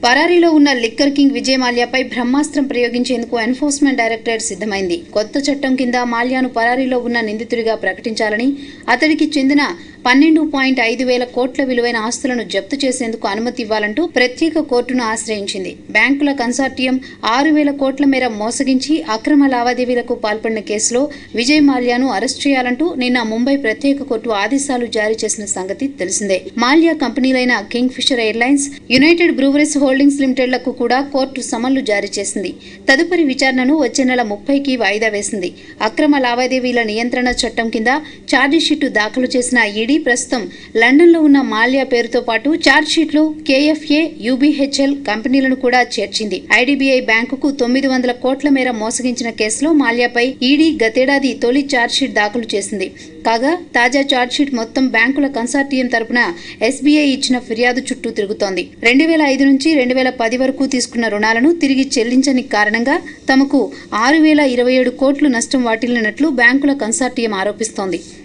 పరారీలో ఉన్న liquor king Vijay మాల్యాపై బ్రహ్మాస్త్రం ప్రయోగించేందుకు ఎన్ఫోర్స్మెంట్ డైరెక్టరేట్ సిద్ధమైంది కొత్త చట్టం కింద మాల్యాను పరారీలో ఉన్న నిందితుడిగా ప్రకటించాలని అతడికి చెందిన పన్నెండు పాయింట్ ఐదు వేల కోట్ల విలువైన ఆస్తులను జప్తు చేసేందుకు అనుమతి ఇవ్వాలంటూ ప్రత్యేక కోర్టును ఆశ్రయించింది బ్యాంకుల కన్సార్టియం ఆరు వేల కోట్ల మేర మోసగించి అక్రమ లావాదేవీలకు పాల్పడిన కేసులో విజయ్ మాల్యాను అరెస్ట్ చేయాలంటూ నిన్న ముంబై ప్రత్యేక కోర్టు ఆదేశాలు జారీ చేసిన సంగతి తెలిసిందే మాల్యా కంపెనీలైన Kingfisher Airlines United Breweries Holdings లిమిటెడ్లకు కూడా కోర్టు సమన్లు జారీ చేసింది తదుపరి విచారణను వచ్చే నెల ముప్పైకి వాయిదా వేసింది అక్రమ లావాదేవీల నియంత్రణ చట్టం కింద ఛార్జిషీటు దాఖలు చేసిన ఈడీ ప్రస్తుతం లండన్లో ఉన్న మాల్యా పేరుతో పాటు ఛార్జ్షీట్లో కేఎఫ్ఏ యూబీహెచ్ఎల్ కంపెనీలను కూడా చేర్చింది ఐడీబీఐ బ్యాంకుకు తొమ్మిది వందల కోట్ల మేర మోసగించిన కేసులో మాల్యాపై ఈడీ గతేడాది తొలి ఛార్జ్షీట్ దాఖలు చేసింది కాగా తాజా ఛార్జ్షీట్ మొత్తం బ్యాంకుల కన్సార్టియం తరపున ఎస్బీఐ ఇచ్చిన ఫిర్యాదు చుట్టూ తిరుగుతోంది రెండు వేల ఐదు నుంచి రెండు వేల పది వరకు తీసుకున్న రుణాలను తిరిగి చెల్లించని కారణంగా తమకు ఆరు వేల ఇరవై ఏడు కోట్లు నష్టం వాటిల్లినట్లు బ్యాంకుల కన్సార్టియం ఆరోపిస్తోంది